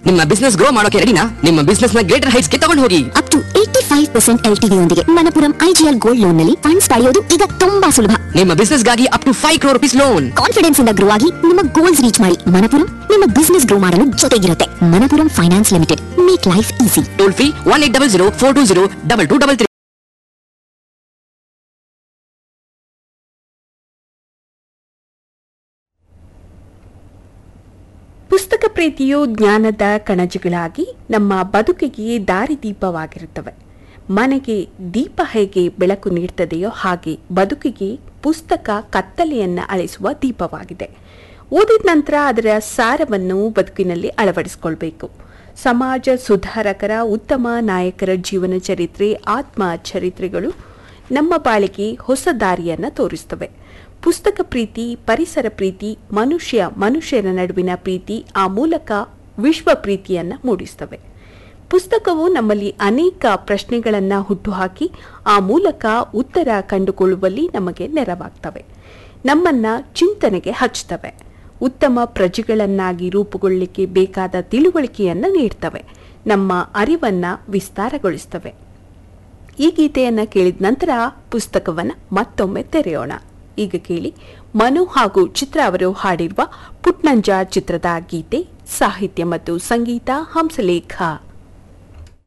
ನಿಮ್ಮ business grow ಮಾಡೋಕೆ ರೆಡಿನಾ ನಿಮ್ಮ ಬಿಸ್ನೆಸ್ ನ ಗ್ರೇಟರ್ ಹೈಟ್ಸ್ ಗೆ ತಗೊಂಡು ಹೋಗಿ up to eighty five percent L T ಯೊಂದಿಗೆ ಮಣಪುರಂ ಐಜಿಎಲ್ ಗೋಲ್ಡ್ ಲೋನ್ ನಲ್ಲಿ ಫಂಡ್ಸ್ ಪಡೆಯೋದು ಈಗ ತುಂಬಾ ಸುಲಭ ನಿಮ್ಮ ಬಿಸ್ನೆಸ್ ಗಾಗಿ up to five crore rupees loan confidence ಇಂದ ಗ್ರೋ ಆಗಿ ನಿಮ್ಮ ಗೋಲ್ಸ್ ರೀಚ್ ಮಾಡಿ ಮಣಪುರಂ ನಿಮ್ಮ ಬಿಸ್ನೆಸ್ ಗ್ರೋ ಮಾಡಲು ಜೊತೆಗಿರುತ್ತೆ Manappuram finance limited make life easy toll free one eight double zero four two zero double two double three ಪುಸ್ತಕ ಪ್ರೀತಿಯು ಜ್ಞಾನದ ಕಣಜಗಳಾಗಿ ನಮ್ಮ ಬದುಕಿಗೆ ದಾರಿದೀಪವಾಗಿರುತ್ತವೆ ಮನೆಗೆ ದೀಪ ಹೇಗೆ ಬೆಳಕು ನೀಡ್ತದೆಯೋ ಹಾಗೆ ಬದುಕಿಗೆ ಪುಸ್ತಕ ಕತ್ತಲೆಯನ್ನು ಅಳಿಸುವ ದೀಪವಾಗಿದೆ ಓದಿದ ನಂತರ ಅದರ ಸಾರವನ್ನು ಬದುಕಿನಲ್ಲಿ ಅಳವಡಿಸಿಕೊಳ್ಬೇಕು ಸಮಾಜ ಸುಧಾರಕರ ಉತ್ತಮ ನಾಯಕರ ಜೀವನ ಚರಿತ್ರೆ ಆತ್ಮ ಚರಿತ್ರೆಗಳು ನಮ್ಮ ಬಾಳಿಗೆ ಹೊಸ ದಾರಿಯನ್ನು ತೋರಿಸ್ತವೆ ಪುಸ್ತಕ ಪ್ರೀತಿ ಪರಿಸರ ಪ್ರೀತಿ ಮನುಷ್ಯ ಮನುಷ್ಯರ ನಡುವಿನ ಪ್ರೀತಿ ಆ ಮೂಲಕ ವಿಶ್ವ ಪ್ರೀತಿಯನ್ನು ಮೂಡಿಸ್ತವೆ ಪುಸ್ತಕವು ನಮ್ಮಲ್ಲಿ ಅನೇಕ ಪ್ರಶ್ನೆಗಳನ್ನು ಹುಟ್ಟುಹಾಕಿ ಆ ಮೂಲಕ ಉತ್ತರ ಕಂಡುಕೊಳ್ಳುವಲ್ಲಿ ನಮಗೆ ನೆರವಾಗ್ತವೆ ನಮ್ಮನ್ನ ಚಿಂತನೆಗೆ ಹಚ್ತವೆ ಉತ್ತಮ ಪ್ರಜೆಗಳನ್ನಾಗಿ ರೂಪುಗೊಳ್ಳಲಿಕ್ಕೆ ಬೇಕಾದ ತಿಳುವಳಿಕೆಯನ್ನು ನೀಡ್ತವೆ ನಮ್ಮ ಅರಿವನ್ನ ವಿಸ್ತಾರಗೊಳಿಸ್ತವೆ ಈ ಗೀತೆಯನ್ನ ಕೇಳಿದ ನಂತರ ಪುಸ್ತಕವನ್ನ ಮತ್ತೊಮ್ಮೆ ತೆರೆಯೋಣ ಈಗ ಕೇಳಿ ಮನು ಹಾಗೂ ಚಿತ್ರ ಅವರು ಹಾಡಿರುವ ಪುಟ್ನಂಜ ಚಿತ್ರದ ಗೀತೆ ಸಾಹಿತ್ಯ ಮತ್ತು ಸಂಗೀತ ಹಂಸಲೇಖ